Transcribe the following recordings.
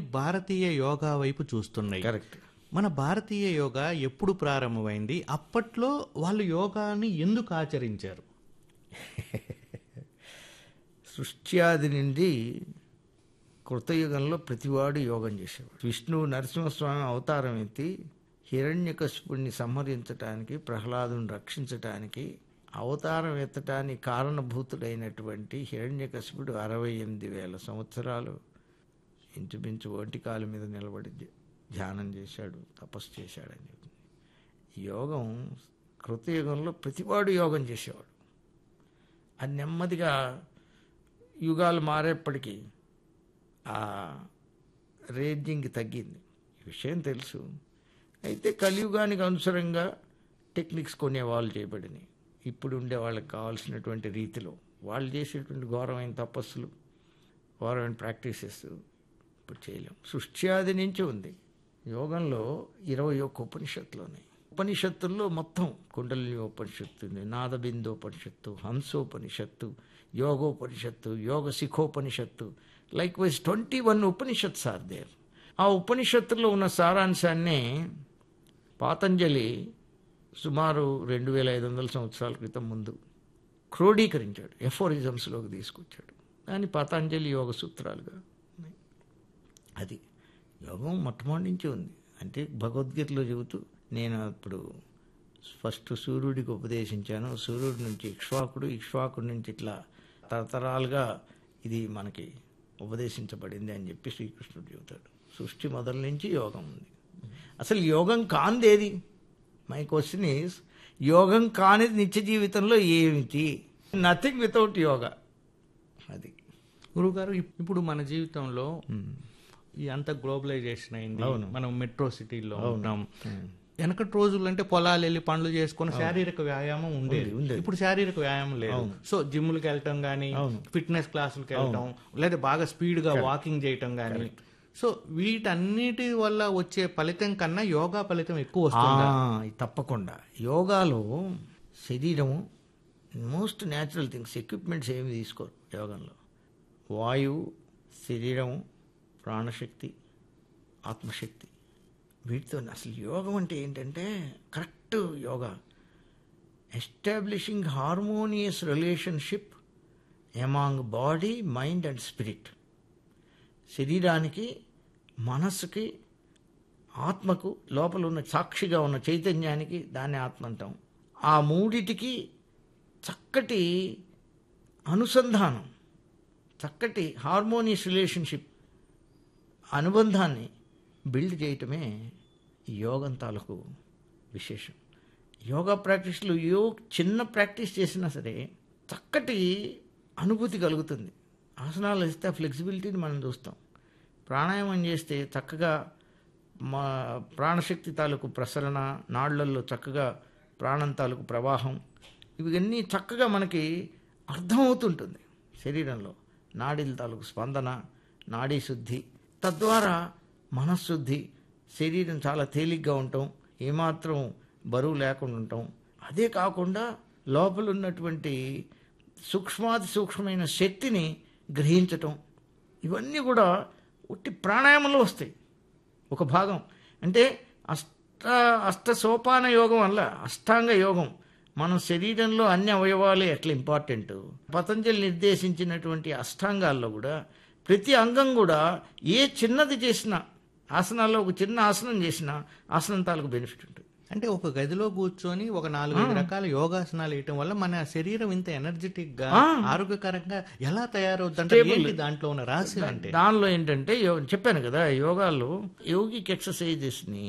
భారతీయ యోగా వైపు చూస్తున్నాయి కరెక్ట్ మన భారతీయ యోగా ఎప్పుడు ప్రారంభమైంది అప్పట్లో వాళ్ళు యోగాని ఎందుకు ఆచరించారు సృష్ట్యాది నుండి కృతయుగంలో ప్రతివాడు యోగం చేసేవాడు విష్ణువు నరసింహస్వామి అవతారం ఎత్తి హిరణ్యకశిపుణ్ణి సంహరించటానికి ప్రహ్లాదుని రక్షించటానికి అవతారం ఎత్తటానికి కారణభూతుడైనటువంటి హిరణ్యకశిపుడు అరవై ఎనిమిది వేల సంవత్సరాలు ఇంచుమించు ఒంటి కాలు మీద నిలబడి ధ్య- ధ్యానం చేశాడు తపస్సు చేశాడని చెప్తుంది యోగం కృతయుగంలో ప్రతివాడు యోగం చేసేవాడు అది నెమ్మదిగా యుగాలు మారేప్పటికీ ఆ రేంజింగ్ తగ్గింది ఈ విషయం తెలుసు అయితే కలియుగానికి అనుసరంగా టెక్నిక్స్ కొనేవాళ్ళు చేయబడినాయి ఇప్పుడు ఉండే వాళ్ళకి కావాల్సినటువంటి రీతిలో వాళ్ళు చేసేటువంటి ఘోరమైన తపస్సులు ఘోరమైన ప్రాక్టీసెస్ ఇప్పుడు చేయలేం సృష్ట్యాది నుంచి ఉంది యోగంలో ఇరవై ఒక్క ఉపనిషత్తులు ఉన్నాయి ఉపనిషత్తుల్లో మొత్తం కుండలిని ఉపనిషత్తు ఉంది నాదబిందోపనిషత్తు హంసోపనిషత్తు యోగోపనిషత్తు యోగ శిఖోపనిషత్తు likewise twenty one Upanishads are there ఆ ఉపనిషత్తుల్లో ఉన్న సారాంశాన్ని పాతంజలి సుమారు రెండు వేల ఐదు వందల సంవత్సరాల క్రితం ముందు క్రోడీకరించాడు ఎఫోరిజమ్స్లోకి తీసుకొచ్చాడు దాన్ని పతంజలి యోగ సూత్రాలుగా ఉన్నాయి అది యోగం మొట్టమొదటి నుంచి ఉంది అంటే భగవద్గీతలో చెబుతూ నేను అప్పుడు ఫస్ట్ సూర్యుడికి ఉపదేశించాను సూర్యుడి నుంచి ఇక్ష్వాకుడు ఇక్ష్వాకుడి నుంచి ఇట్లా తరతరాలుగా ఇది మనకి ఉపదేశించబడింది అని చెప్పి శ్రీకృష్ణుడు చెబుతాడు సృష్టి మొదల నుంచి యోగం ఉంది అసలు యోగం కాందేది మై క్వశ్చన్ ఈస్ యోగం కానిది నిత్య జీవితంలో ఏమిటి నథింగ్ వితౌట్ యోగా అది గురుగారు ఇప్- ఇప్పుడు మన జీవితంలో ఈ అంత గ్లోబలైజేషన్ అయింది మనం మెట్రో సిటీలో ఉంటాం వెనకటి రోజులు అంటే పొలాలు వెళ్ళి పనులు చేసుకుని శారీరక వ్యాయామం ఉండేది ఇప్పుడు శారీరక వ్యాయామం లేదు సో జిమ్లకు వెళ్ళటం గానీ ఫిట్నెస్ క్లాసులకు వెళ్ళటం లేదా బాగా స్పీడ్ గా వాకింగ్ చేయటం గానీ సో వీటన్నిటి వల్ల వచ్చే ఫలితం కన్నా యోగా ఫలితం ఎక్కువ వస్తుంది ఆ, ఇది తప్పకుండా యోగాలో శరీరము మోస్ట్ న్యాచురల్ థింగ్స్ ఎక్విప్మెంట్స్ ఏమి తీసుకోరు యోగంలో వాయువు శరీరము ప్రాణశక్తి ఆత్మశక్తి వీటితో అసలు యోగం అంటే ఏంటంటే correct yoga establishing harmonious relationship among body mind and spirit శరీరానికి మనస్సుకి ఆత్మకు లోపల ఉన్న సాక్షిగా ఉన్న చైతన్యానికి దాన్ని ఆత్మ అంటాం ఆ మూడిటికి చక్కటి అనుసంధానం చక్కటి హార్మోనియస్ రిలేషన్షిప్ అనుబంధాన్ని బిల్డ్ చేయటమే ఈ యోగం తాలూకు విశేషం యోగా ప్రాక్టీస్లో యో చిన్న ప్రాక్టీస్ చేసినా సరే చక్కటి అనుభూతి కలుగుతుంది ఆసనాలు వేస్తే ఆ ఫ్లెక్సిబిలిటీని మనం చూస్తాం ప్రాణాయామం చేస్తే చక్కగా మా ప్రాణశక్తి తాలూకు ప్రసరణ నాళ్లల్లో చక్కగా ప్రాణం తాలూకు ప్రవాహం ఇవన్నీ చక్కగా మనకి అర్థమవుతుంటుంది శరీరంలో నాడీల తాలూకు స్పందన నాడీ శుద్ధి తద్వారా మనశ్శుద్ధి శరీరం చాలా తేలిగ్గా ఉండటం ఏమాత్రం బరువు లేకుండా ఉండటం అదే కాకుండా లోపల ఉన్నటువంటి సూక్ష్మాతి సూక్ష్మమైన శక్తిని గ్రహించటం ఇవన్నీ కూడా ఉట్టి ప్రాణాయామంలో వస్తాయి ఒక భాగం అంటే అష్ట అష్ట సోపాన యోగం వల్ల అష్టాంగ యోగం మన శరీరంలో అన్ని అవయవాలు ఎట్లా ఇంపార్టెంట్ పతంజలి నిర్దేశించినటువంటి అష్టాంగాల్లో కూడా ప్రతి అంగం కూడా ఏ చిన్నది చేసినా ఆసనాల్లో ఒక చిన్న ఆసనం చేసినా ఆసనం తాలూకు బెనిఫిట్ ఉంటుంది అంటే ఒక గదిలో కూర్చొని ఒక నాలుగైదు రకాల యోగాసనాలు వేయటం వల్ల మన శరీరం ఇంత ఎనర్జెటిక్ గా ఆరోగ్యకరంగా ఎలా తయారవుతుందంటే ఏంటి దాంట్లో ఉన్న రహస్యం అంటే దానిలో ఏంటంటే యో- చెప్పాను కదా యోగాలో యోగిక్ ఎక్సర్సైజెస్ని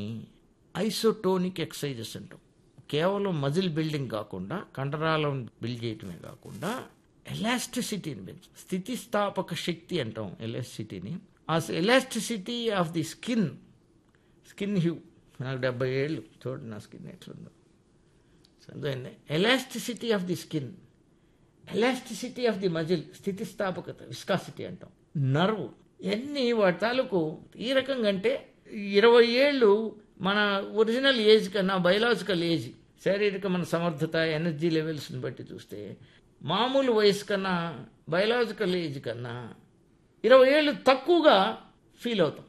ఐసోటోనిక్ ఎక్సర్సైజెస్ అంటాం కేవలం మజిల్ బిల్డింగ్ కాకుండా కండరాలను బిల్డ్ చేయటమే కాకుండా ఎలాస్టిసిటీని పెంచు స్థితిస్థాపక శక్తి అంటాం ఎలాస్టిసిటీని ఆ elasticity of the skin skin హ్యూ నాకు డెబ్బై ఏళ్ళు చూడండి నా స్కిన్ ఎట్లుందో అర్థమైంది elasticity of the skin elasticity of the muscle స్థితిస్థాపకత విస్కాసిటీ అంటాం నర్వ్ ఇవన్నీ వాటి తాలూకు ఈ రకంగా అంటే ఇరవై ఏళ్ళు మన ఒరిజినల్ ఏజ్ కన్నా బయలాజికల్ ఏజ్ శారీరక మన సమర్థత ఎనర్జీ లెవెల్స్ని బట్టి చూస్తే మామూలు వయసు కన్నా బయలాజికల్ ఏజ్ కన్నా ఇరవై ఏళ్ళు తక్కువగా ఫీల్ అవుతాం